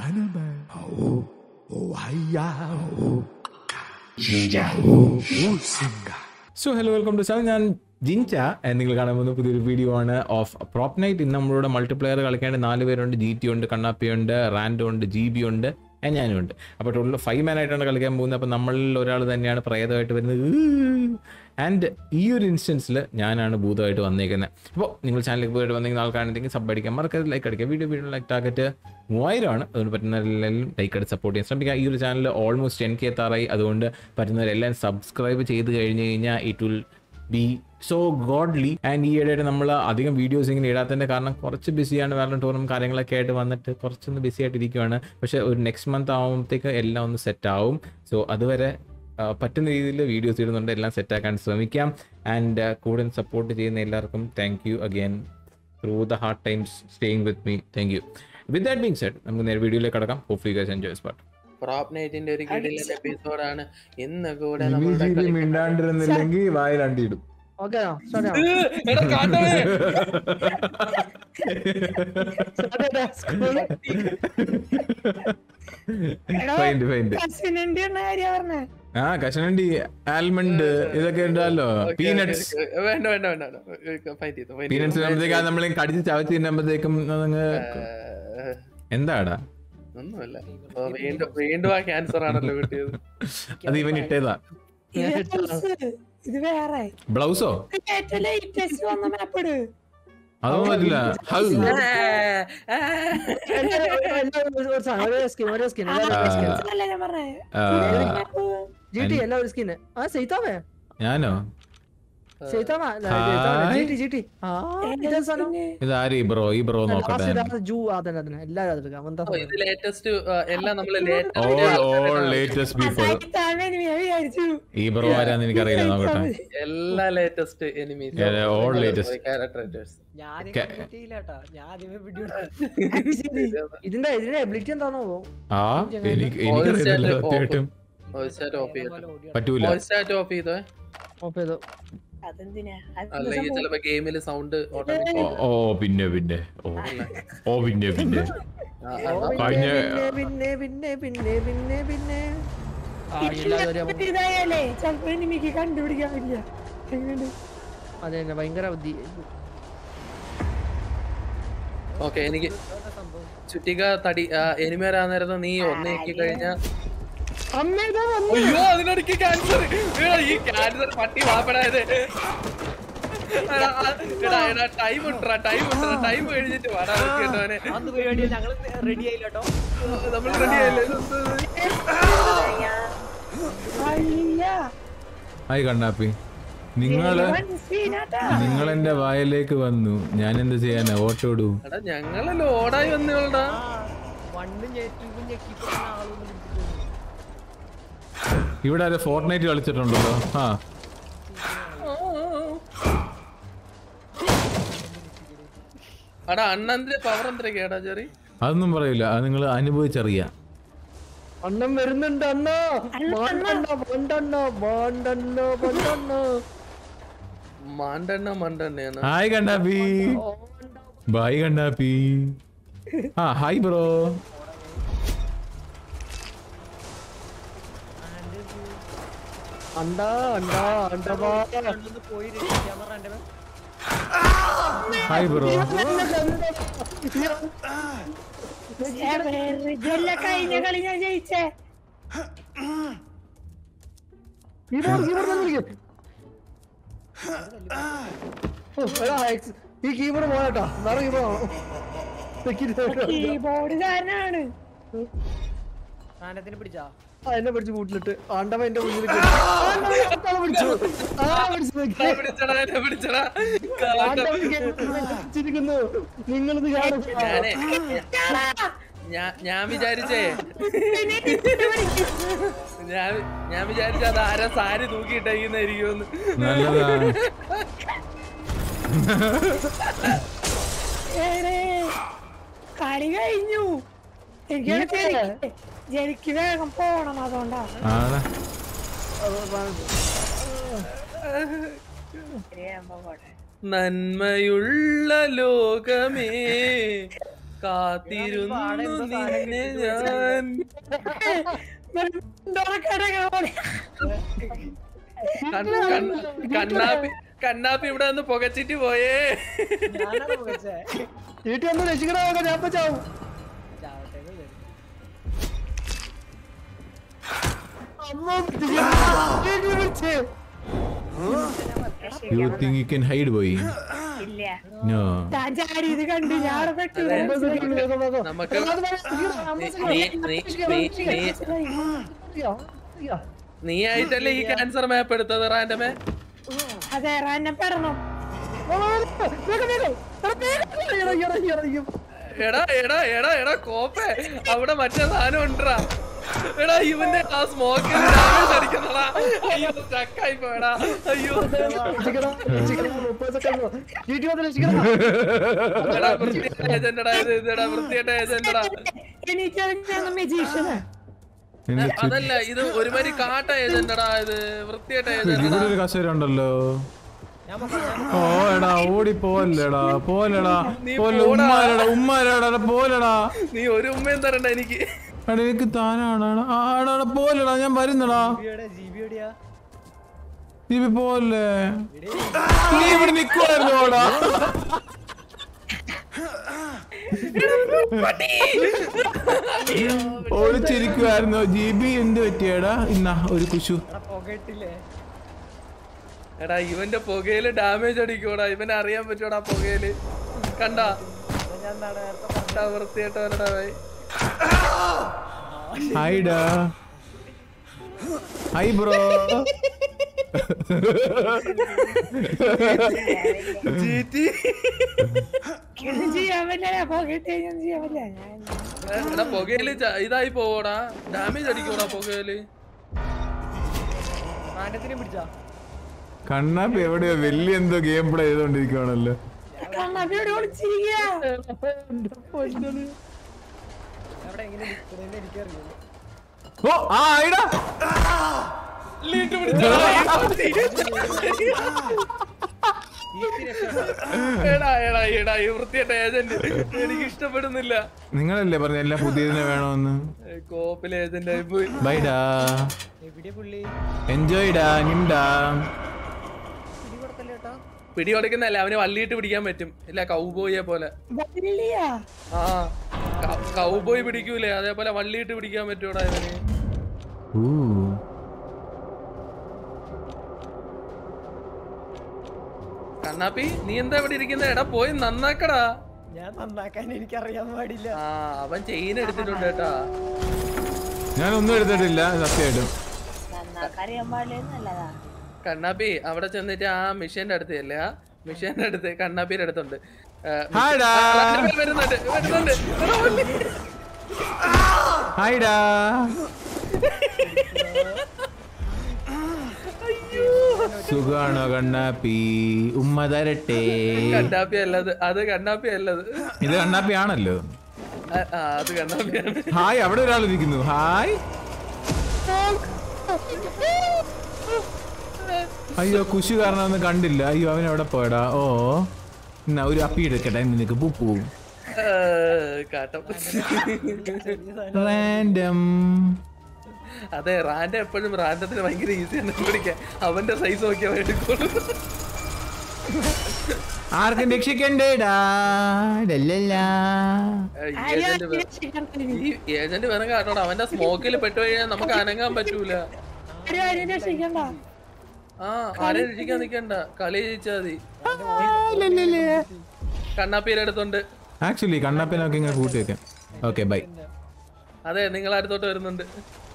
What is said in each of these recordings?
So hello welcome to channel ഞാൻ Jincha and നിങ്ങൾ കാണാൻ പോകുന്ന പുതിയൊരു വീഡിയോ ആണ് ഓഫ് പ്രോപ്പ് നൈറ്റ് ഇന്ന് നമ്മളോട് മൾട്ടിപ്ലെയർ കളിക്കേണ്ട നാല് പേരുണ്ട് ജി ടി ഉണ്ട് കണ്ണാപ്പി ഉണ്ട് റാൻഡോ ഉണ്ട് ജി ബി ഉണ്ട് and ഞാനും ഉണ്ട് അപ്പോൾ ടോട്ടൽ ഫൈവ് മാൻ ആയിട്ടാണ് കളിക്കാൻ പോകുന്നത് അപ്പോൾ നമ്മളിൽ ഒരാൾ തന്നെയാണ് പ്രേതമായിട്ട് വരുന്നത് ആൻഡ് ഈ ഒരു ഇൻസ്റ്റൻസിൽ ഞാനാണ് ഭൂതമായിട്ട് വന്നേക്കുന്നത് അപ്പോൾ നിങ്ങൾ ചാനലിലേക്ക് പോയിട്ട് വന്നിരിക്കുന്ന ആൾക്കാരുണ്ടെങ്കിൽ സബ് അടിക്കാൻ മറക്കരുത് ലൈക്ക് അടിക്കുക വീഡിയോ വീഡിയോ ലൈക്ക് ടാർഗറ്റ് മൂവായിരമാണ് അതുകൊണ്ട് പറ്റുന്നവരെല്ലാം ലൈക്ക് അടിച്ച് സപ്പോർട്ട് ചെയ്യാൻ ശ്രമിക്കുക ഈ ഒരു ചാനൽ ഓൾമോസ്റ്റ് ടെൻ കെ എത്താറായി അതുകൊണ്ട് പറ്റുന്നവരെല്ലാം സബ്സ്ക്രൈബ് ചെയ്ത് കഴിഞ്ഞ് കഴിഞ്ഞാൽ it will be so godly and ഈ ഇടയായിട്ട് നമ്മൾ അധികം വീഡിയോസ് ഇങ്ങനെ ഇടാത്തതിൻ്റെ കാരണം കുറച്ച് ബിസിയാണ് വേറെ ടൂറും കാര്യങ്ങളൊക്കെ ആയിട്ട് വന്നിട്ട് കുറച്ചൊന്ന് ബിസി ആയിട്ടിരിക്കുകയാണ് പക്ഷേ ഒരു നെക്സ്റ്റ് മന്ത് ആകുമ്പോഴത്തേക്ക് എല്ലാം ഒന്ന് സെറ്റ് ആവും സോ അതുവരെ ആ, പറ്റുന്ന രീതിയിൽ വീഡിയോസ് ഇടുന്നുണ്ട് എല്ലാം സെറ്റാക്കാൻ ശ്രമിക്കാം ആൻഡ് കൂടെ സപ്പോർട്ട് ചെയ്യുന്ന എല്ലാവർക്കും thank you again through the hard times staying with me thank you with that being said നമുക്ക് നേരെ വീഡിയോയിലേക്ക് കടക്കാം hope guys enjoy spot prop നൈറ്റിന്റെ ഒരു കിടിലൻ എപ്പിസോഡാണ് ഇന്ന് കൂടെ നമ്മളുടെ കളി- മിണ്ടാണ്ടിരുന്നില്ലെങ്കിൽ വായിലണ്ടിയിടും ഓക്കെ സ്റ്റാർട്ട് ഏഹ്, എടാ കാട്ടവേ. ഫൈൻഡ് ഫൈൻഡ് കസിനിന്റെ കാര്യ പറഞ്ഞേ ആ കശനണ്ടി ആൽമണ്ട് ഇതൊക്കെ ഉണ്ടല്ലോ Okay, പീനട്സ് okay, okay. വേണ്ട വേണ്ട വേണ്ട വേണ്ട. Fight ചെയ്തു, fight പീനട്സ് ചെയ്തു. ആകുമ്പോഴത്തേക്ക് അത് നമ്മൾ കടിച്ച് ചവച്ച് തിന്നുമ്പോഴത്തേക്കും അതങ്ങ് ഏഹ്, എന്താടാ ഒന്നുമില്ല ഓ, വീണ്ടും വീണ്ടും ആ ക്യാൻസർ ആണല്ലോ കിട്ടിയത് അത് ഇവൻ ഇട്ടേതാ ഇത് വേറെ ബ്ലൗസോ ഏറ്റവും ലേറ്റസ്റ്റ് വന്ന മാപ്പ് അതൊന്നും പറ്റില്ല ഹൗ അല്ല ഞാൻ പറഞ്ഞേ ആ, ജി ടി എല്ലാ ഒരു സ്കിന് ആ സെയ്താമേ ഞാനോ Saitama hi. G T G T ആ ഇതാ സാധനം. ഇത് ആര് ഈ ബ്രോ ഈ ബ്രോ നോക്കട്ടെ Last ഇതാ ജൂ അതന്നെ അതന്നെ എല്ലാരും അതെടുക്കാം എന്താ ഓ, ഇത് ലേറ്റസ്റ്റ് എല്ലാം നമ്മള് all all latest latest people വിചാരിച്ചു ഈ ബ്രോ ആരാന്ന് എനിക്കറിയില്ല നോക്കട്ടെ എല്ലാ latest enemies Yeah, all latest. Characters ക- ഇതിന്റെ ഇതിന്റെ എബിലിറ്റി എന്താണോ ആ എനിക്ക് എനിക്കറിയില്ല സത്യമായിട്ടും വോയിസ് ചാറ്റ് ഓഫ് ചെയ്തോ പറ്റൂല വോയിസ് ചാറ്റ് ഓഫ് ചെയ്തോ ഓപ്പ് ചെയ്തു അതെന്തിനാ അല്ലെങ്കിൽ ചിലപ്പോ ഗെയിമില് സൗണ്ട് ഓ ഓ പിന്നെ പിന്നെ ഓ ഓ പിന്നെ പിന്നെ കഴിഞ്ഞ- പിന്നെ പിന്നെ പിന്നെ പിന്നെ പിന്നെ ആ, എല്ലാവരും അറിയാം. ഇതായാലേ ചിലപ്പോ എനിക്ക് കണ്ടുപിടിക്കാൻ പറ്റില്ല എങ്ങനെയുണ്ട് അതെ തന്നെ ഭയങ്കര ബുദ്ധി ഓക്കെ എനിക്ക് ചുറ്റിക തടി എനിമ വരാൻ നേരത്ത് നീ ഒന്നേക്കി കഴിഞ്ഞ അമ്മേതാ അയ്യോ അതിനിടയ്ക്ക് ക്യാൻസർ ഈ ക്യാൻസർ പട്ടി വാപ്പടായത് ടൈം ഉണ്ടാ ടൈം ഉണ്ടാ ടൈം കഴിഞ്ഞിട്ട് വാടാ കേട്ടോനെ നമ്മൾ റെഡി ആയില്ലേ അയ്യ ഹായ് കണ്ണാപ്പി നിങ്ങള് നിങ്ങൾ എന്റെ വായിലേക്ക് വന്നു ഞാൻ എന്ത് ചെയ്യാനാ ഓട്ടോടൂ എടാ ഞങ്ങള് ലോഡായി വന്നോളടാ ഇവിടെ ആരെ ഫോർട്ട് നൈറ്റ് കളിച്ചിട്ടുണ്ടല്ലോ ആ എടാ അണ്ണന്റെ പവർ എന്തൊക്കെയാടാ ചെറി അതൊന്നും പറയില്ല അത് നിങ്ങൾ അനുഭവിച്ചറിയാം അണ്ണം വരുന്നുണ്ട് അണ്ണോ മാണ്ടണ്ണോ മാണ്ടണ്ണോ മാണ്ടണ്ണോ മാണ്ടണ്ണോ മാണ്ടെണ്ണ മണ്ടെണ്ണയാണ് ഹായ് കണ്ണാപ്പി ബായ് കണ്ണാപ്പി ആ ഹായ് ബ്രോ അണ്ടാ അണ്ടാ അണ്ടവാ ഹായ് ബ്രോ ഇതല്ല കഴിഞ്ഞ കളി ഞാൻ ജയിച്ചേ കീബോർഡ് കീബോർഡ് വിളിക്കും എടാ എക്സ്- ഈ കീബോർഡ് പോകട്ടോ വേറെ കീബോർഡ് കീബോർഡ് കാരനാണ് ആ എന്നെ പിടിച്ച് കൂട്ടിലിട്ട് ആണ്ടവ എന്റെ മുന്നിൽ കേറി. ആണ്ടവൻ പിടിച്ചു ആ പിടിച്ചു നോക്കി. പിടിച്ചടാ എന്നെ പിടിച്ചടാ ആണ്ടവൻ കേറി പിടിച്ചിരിക്കുന്നു നിങ്ങളിത് കാണും ഞാനേ ഞാൻ ഞാൻ വിചാരിച്ചേ ഞാൻ ഞാൻ വിചാരിച്ച അത് ആരാ സാരി തൂക്കിയിട്ടായിരിക്കുമെന്ന് നല്ലതാണ് ഏടേ, കളി കഴിഞ്ഞു എനിക്ക് ജനിക്ക് ജനിക്ക് വേഗം പോണം അതുകൊണ്ടാ ആണ് നന്മയുള്ള ലോകമേ കാത്തിരുന്നു നിന്നെ ഞാൻ കൺ- കൺ- കണ്ണാപ്പി കണ്ണാപ്പി ഇവിടെ നിന്ന് പുകച്ചിട്ട് പോയേ ഞാനാണ് മുഖച്ചേ വീട്ടിൽ ഒന്ന് രക്ഷിക്കണ നോക്കാം ഞാൻ ഇപ്പൊ ചാവും അമ്മ വീട്ടിൽ വിളിച്ച് you think you can hide boy ഇല്ല നോ ഞാൻ ചാടി ഇത് കണ്ടു ഞാൻ പെട്ടു അമ്പത് സെക്കൻഡ് വേഗം വേഗം നമുക്ക് അത് വേഗം രക്ഷിക്കണം, അമ്പത് സെക്കൻഡ്. നീ- നീ- നീ- നീ- അയ്യോ, അയ്യോ. നീ ആയിട്ടല്ലേ ഈ ക്യാൻസർ മാപ്പ് എടുത്തത് റാൻഡമേ അതെ റാന്നെ പെടണം വാ, വാ, വാ, വേഗം വേഗം എടാ, വേഗം, എടാ, എടാ, എടാ, എടാ. എടാ എടാ എടാ എടാ കോപ്പേ അവിടെ മറ്റേ സാധനം ഉണ്ടടാ എടാ ഇവന്റെ ആ സ്മോക്കിൽ ഡാമേജ് അടിക്കുന്നടാ അയ്യോ സ്റ്റക്കായി പോയടാ അയ്യോ രക്ഷിക്കണം, രക്ഷിക്കണം, മുപ്പത് സെക്കൻഡ് വീട്ടിൽ വന്ന് രക്ഷിക്കണം എടാ വൃത്തിയായിട്ട ഏജന്റടാ ഇത് ഇതെടാ വൃത്തിയായിട്ട ഏജന്റടാ എനിക്കറിഞ്ഞ മെജീഷ്യനാ അതല്ല ഇത് ഒരുമാതിരി കാട്ട ഏജന്റടാ ഇത് വൃത്തിയായിട്ട ഇവിടെ ഏജന്റടാ ഒരു കസേര ഉണ്ടല്ലോ ഓ എടാ ഓടി പോവല്ലേടാ പോലടാ നീ പോലെ പോടാ. ഉമ്മാരടാ ഉമ്മാരടാ പോലടാ നീ ഒരു ഉമ്മയും തരണ്ട എനിക്ക് എടാ എനിക്ക് താനാണ് ആടാ പോലടാ ഞാൻ വരുന്നടാ നീ ഇപ്പൊ പോവല്ലേ നീ ഇവിടെ നിക്കുവായിരുന്നു ഓടാ ഓടിച്ചിരിക്കുവായിരുന്നോ ജി ബി എന്ത് പറ്റിയടാ ഇന്നാ ഒരു കുശു എടാ ഇവന്റെ പുകയില് ഡാമേജ് അടിക്കൂടാ ഇവനെ അറിയാൻ പറ്റൂടാ പുകയില് കണ്ടാ കണ്ടാ വൃത്തിയായിട്ടവനടാ ഭായി ഹായ്ഡാ ഹായ് ബ്രോ ചീറ്റി ഒന്നും ചെയ്യാൻ പറ്റില്ല പോകട്ടെ ഒന്നും ചെയ്യാൻ പറ്റില്ല ഞാൻ എടാ പുകയില് ച- ഇതായി പോവോടാ ഡാമേജ് അടിക്കൂടാ പുകയില് കണ്ണാപ്പി എവിടെയോ വലിയ എന്തോ ഗെയിം പ്ലേ ചെയ്തോണ്ടിരിക്കുവാണല്ലോ കണ്ണാപ്പിയോട് വിളിച്ചിരിക്കുക ഓ ആ ഐഡാ എടാ എടാ എടാ ഈ വൃത്തിയായിട്ട ഏജന്റ് എനിക്ക് ഇഷ്ടപ്പെടുന്നില്ല നിങ്ങളല്ലേ പറഞ്ഞ എല്ലാം പുതിയതിനെ വേണമെന്ന് ഏ, കോപ്പിലെ ഏജന്റ് ആയി പോയി ബൈഡാ എൻജോയ് ഡാ നിംഡാ പിടി കൊടുക്കുന്നല്ല അവന് വള്ളിയിട്ട് പിടിക്കാൻ പറ്റും ഇല്ല കൗബോയെ പോലെ വല്ലിയാ ആ കൗബോയ് പിടിക്കൂലേ അതേപോലെ വള്ളിയിട്ട് പിടിക്കാൻ പറ്റൂടാ ഇവന് ഊ കണ്ണാപ്പി നീ എന്താ ഇവിടെ ഇരിക്കുന്ന എടാ പോയി നന്നാക്കടാ ഞാൻ നന്നാക്കാൻ എനിക്ക് അറിയാൻ പാടില്ല ആ അവൻ ചെയിൻ എടുത്തിട്ടുണ്ട് കേട്ടാ ഞാൻ ഒന്നും എടുത്തിട്ടില്ല സത്യമായിട്ടും നന്നാക്കറിയാൻ പാടില്ലെന്നല്ലതാ കണ്ണാപ്പി അവിടെ ചെന്നിട്ട് ആ മിഷീന്റെ അടുത്ത് അല്ലേ ആ മിഷീന്റെ അടുത്ത് കണ്ണാപ്പിയുടെ അടുത്തുണ്ട് ഏ, ഹായ്ഡാ കണ്ണാപ്പി വരുന്നുണ്ട് വരുന്നുണ്ട് എടാ, വള്ളി. ഹായ്ഡാ സുഖാണോ കണ്ണാപ്പി ഉമ്മ തരട്ടെ കണ്ണാപ്പി അല്ലത് അത് കണ്ണാപ്പി അല്ലത് ഇത് കണ്ണാപ്പി ആണല്ലോ ആ, ആ, അത് കണ്ണാപ്പിയാണ് ഹായ് അവിടെ ഒരാൾ ഇരിക്കുന്നു ഹായ് അയ്യോ കുശി കാരണം ഒന്നും കണ്ടില്ല അയ്യോ അവൻ എവിടെ പോയടാ ഓ എന്നാ ഒരു അപ്പി എടുക്കട്ടെ നിനക്ക് പൂപ്പൂ ഏ, കാട്ടം റാൻഡം അതെ റാൻഡ് എപ്പോഴും റാൻഡത്തിന് ഭയങ്കര ഈസിയാണ് പിടിക്കാൻ അവന്റെ സൈസ് നോക്കിയാ എടുക്കുള്ളൂ ആർക്കും രക്ഷിക്കണ്ടേടാ ലല്ലല്ലാ. ഏജന്റ് ഈ ഏജന്റ് വേണം കാരണോട് അവന്റെ സ്മോക്കിൽ പെട്ടു കഴിഞ്ഞാൽ നമുക്ക് അനങ്ങാൻ പറ്റൂല ആരും രക്ഷിക്കണ്ട ആ ആരെയും രക്ഷിക്കാൻ നിക്കണ്ട കളി ജയിച്ചാ മതി ആ, ലല്ലല്ലേ. കണ്ണാപ്പീരെ അടുത്തുണ്ട് ആക്ച്വലി കണ്ണപ്പിനൊക്കെ ഇങ്ങനെ കൂട്ടി വെക്കാം ഓക്കെ ബൈ അതെ നിങ്ങൾ അടുത്തോട്ട് വരുന്നുണ്ട്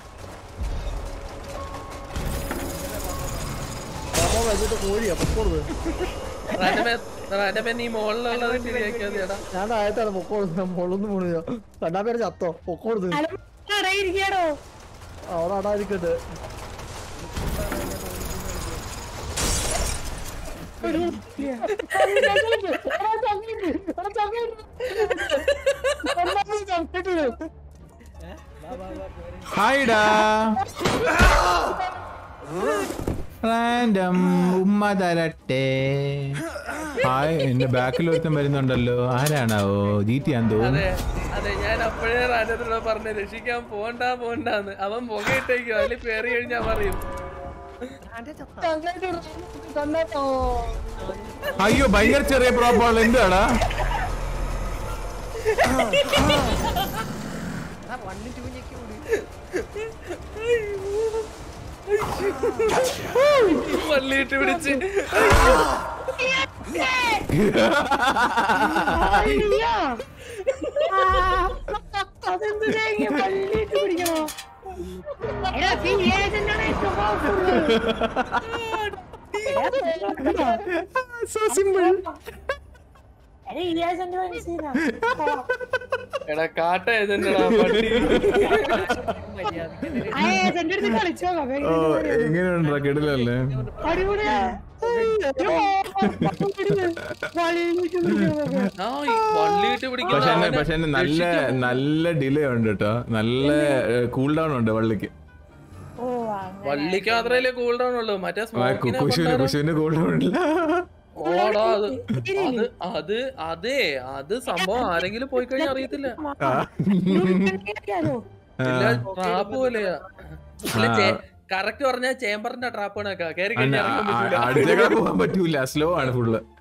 അമ്മ വെച്ചിട്ട് കോഴിയാ പൊക്കോളൂ റാൻഡമേ റാൻഡമേ നീ മുകളിലുള്ളത് ശരിയാക്കിയാ മതിയടാ ഞാൻ ആയത്താണ് പൊക്കോളൂ മുളൊന്നും പോണില്ല കണ്ണാപ്പേരെ ചത്തോ പൊക്കോളൂ ഇരിക്കാടോ അവിടെ അടാതിരിക്കട്ടെ ഹായ്ഡാ റാൻഡം ഉമ്മ തരട്ടെ ഹായ് എന്റെ ബാക്കിൽ ഒരുത്തൻ വരുന്നുണ്ടല്ലോ ആരാണാവോ ജീറ്റി ആന്ന് തോന്നുന്നു അതെ അതെ ഞാൻ അപ്പോഴേ റാജത്തിനോട് പറഞ്ഞു രക്ഷിക്കാൻ പോണ്ട പോണ്ടാന്ന് അവൻ പുകയിട്ടേക്കോ അതിൽ പേറി കഴിഞ്ഞാ പറയും തന്നോ അയ്യോ ഭയങ്കര ചെറിയ പ്രോബ്ലം എന്താണ് വള്ളിയിട്ട് പിടിച്ച് അയ്യോ. ആ, അതെന്തിനാ ഇങ്ങനെ പള്ളിയിട്ട് പിടിക്കണോ? എടാ, ഈ agent ആണ് ഏറ്റവും powerful. എടാ, സോ സിമ്പിൾ എടാ, ഈ agent മനസ്സിലാ. എടാ കാട്ട ഏജന്റടാ പട്ടി ആ agent എടുത്ത് കളിച്ചോ, ഓ വേഗം എങ്ങനെയുണ്ടോ കിടലല്ലേ അടിപൊളിയാ. അയ്യോ, വള്ളിയിട്ട് പിടിക്കണോ? ആ ഈ വള്ളിയിട്ട് പിടിക്കുന്ന പക്ഷെ എന്നെ അവനെ പക്ഷെ എന്നെ നല്ല രക്ഷിക്കാൻ നല്ല ഡിലേ ഉണ്ട് കേട്ടോ നല്ല കൂൾ ഡൗൺ ഉണ്ട് വള്ളിക്ക് ഓ, അങ്ങനെ. വള്ളിക്ക് മാത്രമല്ലേ കൂൾ ഡൗൺ ഉള്ളൂ മറ്റേ സ്മോക്കിനെ കുശുവിന് കുശുവിന് കൂൾ ഡൗൺ ഇല്ല ഓടാ അത് അത് അത് അതെ അത് സംഭവം ആരെങ്കിലും പോയി കഴിഞ്ഞാൽ അറിയത്തില്ല ആ. അറിയാലോ? ഇല്ല ട്രാപ്പ് പോലെയാ കറക്റ്റ് പറഞ്ഞ ചേമ്പറിന്റെ ട്രാപ്പ് കണക്കാ കേറി അന്ന- കഴിഞ്ഞാൽ ഇറങ്ങാൻ ആ- പറ്റൂല. അടുത്തേക്കാൾ പോകാൻ പറ്റൂല സ്ലോ ആണ് ഫുള്ള്